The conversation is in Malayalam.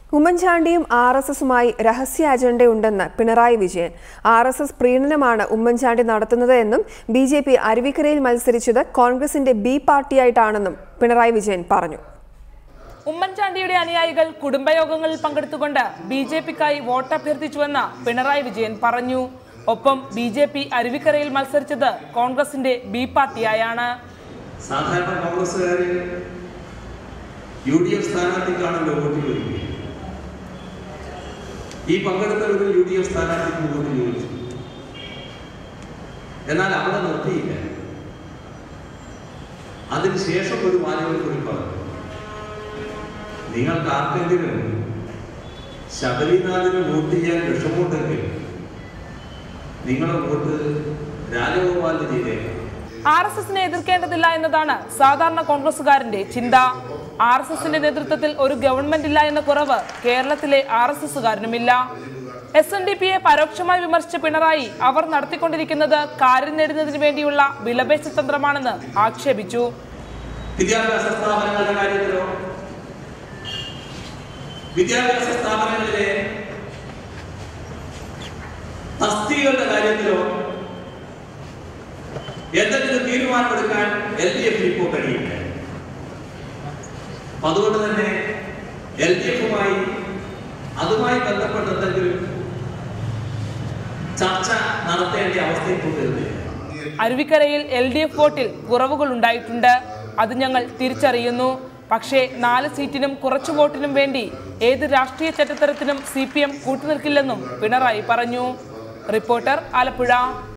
ഉമ്മൻചാണ്ടിയും ആർ എസ് എസുമായി രഹസ്യ അജണ്ടയുണ്ടെന്ന് Pinarayi Vijayan R S S പ്രീണനമാണ് ഉമ്മൻചാണ്ടി നടത്തുന്നത് എന്നും ബി ജെ പി അരുവിക്കരയിൽ മത്സരിച്ചത് കോൺഗ്രസിന്റെ ബി പാർട്ടിയായിട്ടാണെന്നും പിണറായി വിജയൻ പറഞ്ഞു ഉമ്മൻചാണ്ടിയുടെ അനുയായികൾ കുടുംബയോഗങ്ങളിൽ പങ്കെടുത്തുകൊണ്ട് ബി ജെ പിക്കായി വോട്ടഭ്യർത്ഥിച്ചുവെന്ന് പിണറായി വിജയൻ പറഞ്ഞു ഒപ്പം ബി ജെ പി അരുവിക്കരയിൽ മത്സരിച്ചത് കോൺഗ്രസിന്റെ ബി പാർട്ടിയായാണ് സാധാരണ കോൺഗ്രസ്സുകാര് യു ഡി എഫ് സ്ഥാനാർത്ഥിക്കാണല്ലോ വോട്ട് ചോദിക്കുക ഈ പങ്കെടുത്തവരും യു ഡി എഫ് സ്ഥാനാർത്ഥിക്ക് വോട്ട് ചോദിച്ചു എന്നാൽ അവിടെ നിർത്തിയില്ല അതിനുശേഷം ഒരു വാചകം കൂടി പറഞ്ഞു നിങ്ങൾക്ക് ആർക്കെങ്കിലും ശബരിനാഥിന് വോട്ട് ചെയ്യാൻ വിഷമമുണ്ടെങ്കിൽ നിങ്ങളുടെ വോട്ട് രാജഗോപാലിന് ചെയ്തേക്കാം ആർ എസ് എസിനെ എതിർക്കേണ്ടതില്ല എന്നതാണ് സാധാരണ കോൺഗ്രസുകാരന്റെ ചിന്ത ആർ എസ് എസിന്റെ നേതൃത്വത്തിൽ ഒരു ഗവൺമെന്റ് ഇല്ല എന്ന കുറവ് കേരളത്തിലെ ആർ എസ് എസുകാരനുമില്ല എസ് എൻ ഡി പിയെ പരോക്ഷമായി വിമർശിച്ച പിണറായി അവർ നടത്തിക്കൊണ്ടിരിക്കുന്നത് കാര്യം നേടുന്നതിന് വേണ്ടിയുള്ള വിലപേശ തന്ത്രമാണെന്ന് ആക്ഷേപിച്ചു വിദ്യാഭ്യാസ സ്ഥാപനങ്ങളുടെ കാര്യത്തിലോ വിദ്യാഭ്യാസ സ്ഥാപനങ്ങളിലെ തസ്തികകളുടെ കാര്യത്തിലോ എന്തെങ്കിലും തീരുമാനമെടുക്കാൻ എൽ ഡി എഫിന് ഇപ്പോൾ കഴിയില്ല അപ്പൊ അതുകൊണ്ട് തന്നെ എൽ ഡി എഫുമായി അതുമായി ബന്ധപ്പെട്ട് എന്തെങ്കിലും ചർച്ച നടത്തേണ്ട അവസ്ഥ ഇപ്പോൾ വരുന്നില്ല അരുവിക്കരയിൽ എൽ ഡി എഫ് വോട്ടിൽ കുറവുകൾ ഉണ്ടായിട്ടുണ്ട് അത് ഞങ്ങൾ തിരിച്ചറിയുന്നു പക്ഷേ നാല് സീറ്റിനും കുറച്ചു വോട്ടിനും വേണ്ടി ഏത് രാഷ്ട്രീയ ചട്ടത്തരത്തിനും സി പി എം കൂട്ടുനിൽക്കില്ലെന്നും പിണറായി പറഞ്ഞു റിപ്പോർട്ടർ ആലപ്പുഴ